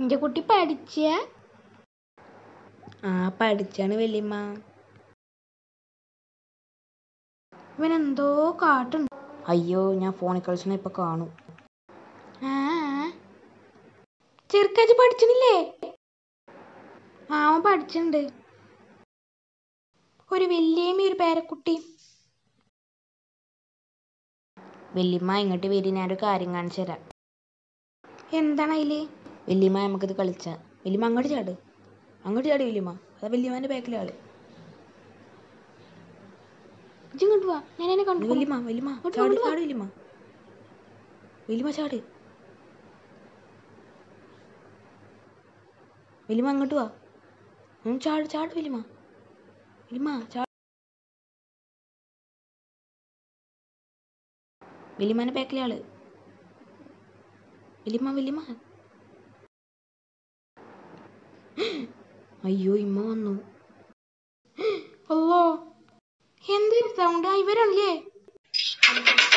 എൻ്റെ കുട്ടി പഠിച്ച ആ പഠിച്ചാണ് വല്യമ്മ ഇവൻ എന്തോ കാട്ടുണ്ട് അയ്യോ ഞാൻ ഫോണിൽ കളിച്ചണ ഇപ്പൊ കാണും ആ ചെറുക്കാച്ചി പഠിച്ചണില്ലേ ആ അവൻ പഠിച്ചിട്ടുണ്ട് ഒരു വല്യേമ്മ ഒരു പേരക്കുട്ടി വല്യമ്മ ഇങ്ങോട്ട് വരി ഞാനൊരു കാര്യം കാണിച്ചു തരാം എന്താണ് അതില് വല്യമ്മ നമുക്കിത് കളിച്ച വല്യമ്മ അങ്ങോട്ട് ചാട് അങ്ങോട്ട് ചാടി വല്യമ്മ അതാ വല്യമ്മേൻ്റെ ബാക്കിലെ ആള് ഇജ്ജ് ഇങ്ങോട്ട് വാ ഞാൻ എന്നെ നീ കണ്ടു വല്യമ്മ വല്യമ്മ ഇങ്ങോട്ട് ചാട് ഇങ്ങോട്ട് വാ. ചാട് വല്യമ്മ വല്യമ്മ ചാട് വല്യമ്മ അങ്ങോട്ട് വാ ഉം, ചാട് ചാട് വല്യമ്മ വല്യമ്മ ചാട് വല്യമ്മേൻ്റെ ബാക്കിലെ ആള് വല്യമ്മ വല്യമ്മ അയ്യോ ഇമ്മ വന്നു അല്ലോ എന്ത് സൗണ്ട് ഇവരാണല്ലേ